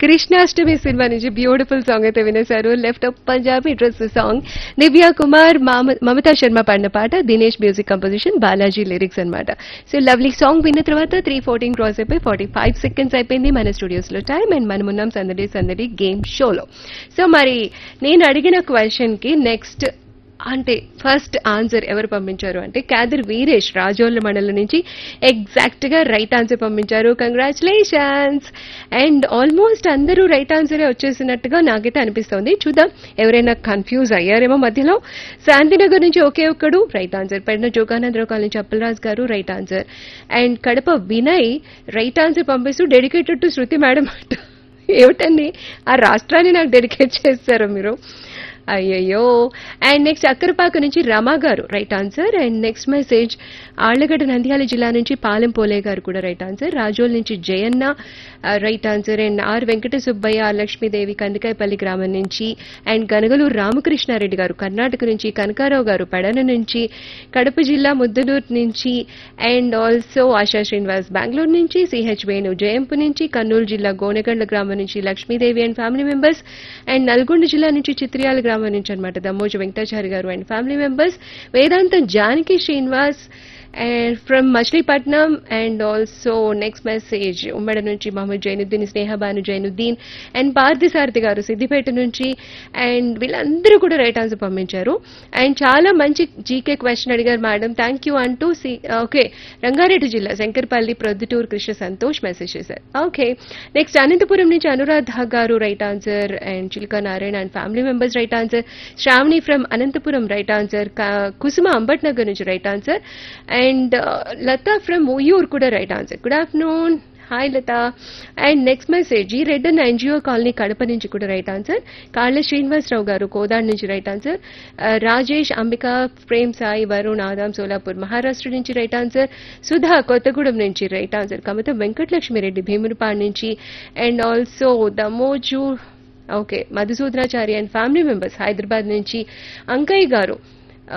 Krishnashtami cinema నుంచి beautiful song అయితే వినేశారు left up Punjabi dress song Divya Kumar మామ- మమతా శర్మ పాడిన పాట Dinesh music composition Balaji lyrics అన్నమాట సో లవ్లీ సాంగ్ విన్న తర్వాత త్రీ ఫోర్టీన్ క్రాస్ అయిపోయి ఫార్టీ ఫైవ్ సెకండ్స్ అయిపోయింది మన స్టూడియోస్ లో టైం అండ్ మనం ఉన్నాం సందడి సందడి గేమ్ షోలో సో మరి నేను అడిగిన క్వశ్చన్ కి నెక్స్ట్ అంటే ఫస్ట్ ఆన్సర్ ఎవరు పంపించారు అంటే క్యాదర్ వీరేష్ రాజోళ్ళ మండలం నుంచి ఎగ్జాక్ట్ గా రైట్ ఆన్సర్ పంపించారు కంగ్రాచులేషన్స్ అండ్ ఆల్మోస్ట్ అందరూ రైట్ ఆన్సరే వచ్చేసినట్టుగా నాకైతే అనిపిస్తోంది చూద్దాం ఎవరైనా కన్ఫ్యూజ్ అయ్యారేమో మధ్యలో శాంతినగర్ నుంచి ఒకే ఒక్కడు రైట్ ఆన్సర్ పెడిన జోగానందరావు కాలనీ చప్పలరాజ్ గారు right answer and Kadapa Vinay right answer పంపిస్తూ డెడికేటెడ్ టు శృతి మేడం అంట ఏమిటండి ఆ రాష్ట్రాన్ని నాకు డెడికేట్ చేస్తారు మీరు అయ్యయ్యో అండ్ నెక్స్ట్ అక్కరపాక నుంచి రమా గారు right answer and next message Allagadda Nandyal జిల్లా నుంచి పాలెం పోలే గారు కూడా రైట్ ఆన్సర్ రాజోల్ నుంచి Jayanna right answer and R Venkata Subbaiah Lakshmidevi Kandikayapalli గ్రామం నుంచి అండ్ గనగలూరు రామకృష్ణారెడ్డి గారు కర్ణాటక నుంచి కనకారావు గారు పెడన నుంచి కడప జిల్లా ముద్దనూరు నుంచి అండ్ ఆల్సో ఆశా శ్రీనివాస్ బెంగళూరు నుంచి సిహెచ్ వేణు జయంపు నుంచి కర్నూలు జిల్లా గోనెగండ్ల గ్రామం నుంచి Lakshmidevi and family members and Nalgonda జిల్లా నుంచి చిత్రియాల గ్రామం నుంచి అనమాట దమ్మోజు వెంకటాచారి గారు and family members Vedantam Janaki Srinivas and from Machilipatnam and also next message ఉమ్మడి నుంచి మహమ్మద్ జైనుద్దీన్ స్నేహబాను జైనుద్దీన్ అండ్ పార్థసారథి గారు సిద్దిపేట నుంచి అండ్ వీళ్ళందరూ కూడా రైట్ ఆన్సర్ పంపించారు అండ్ చాలా మంచి జీకే క్వశ్చన్ అడిగారు మేడం థ్యాంక్ యూ అంటూ ఓకే రంగారెడ్డి జిల్లా శంకర్పల్లి ప్రొద్దుటూరు కృష్ణ సంతోష్ మెసేజ్ చేశారు ఓకే నెక్స్ట్ అనంతపురం నుంచి అనురాధ గారు right answer and Chilka Narayana and family members right answer Shravani from Anantapur right answer Kusuma Ambat Nagar నుంచి right answer and Lata from Uyyur కూడా right answer good afternoon hi Lata and next message ఈ రెడ్ అండ్ ఎన్జిఓ కాలనీ కడప నుంచి కూడా రైట్ ఆన్సర్ కాళ్ళ శ్రీనివాసరావు గారు కోదాడ్ నుంచి రైట్ ఆన్సర్ రాజేష్ అంబిక ప్రేమ్ సాయి వరుణ్ ఆదాం సోలాపూర్ మహారాష్ట్ర నుంచి రైట్ ఆన్సర్ సుధా కొత్తగూడెం నుంచి రైట్ ఆన్సర్ కమత వెంకటలక్ష్మిరెడ్డి భీమునిపాడు నుంచి and also Damoju okay Madhusudanachari and family members Hyderabad నుంచి అంకయ్య గారు ఆ,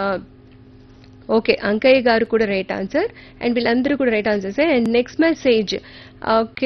ఓకే అంకయ్య గారు కూడా రైట్ ఆన్సర్ అండ్ వీళ్ళందరూ కూడా right answers and next message okay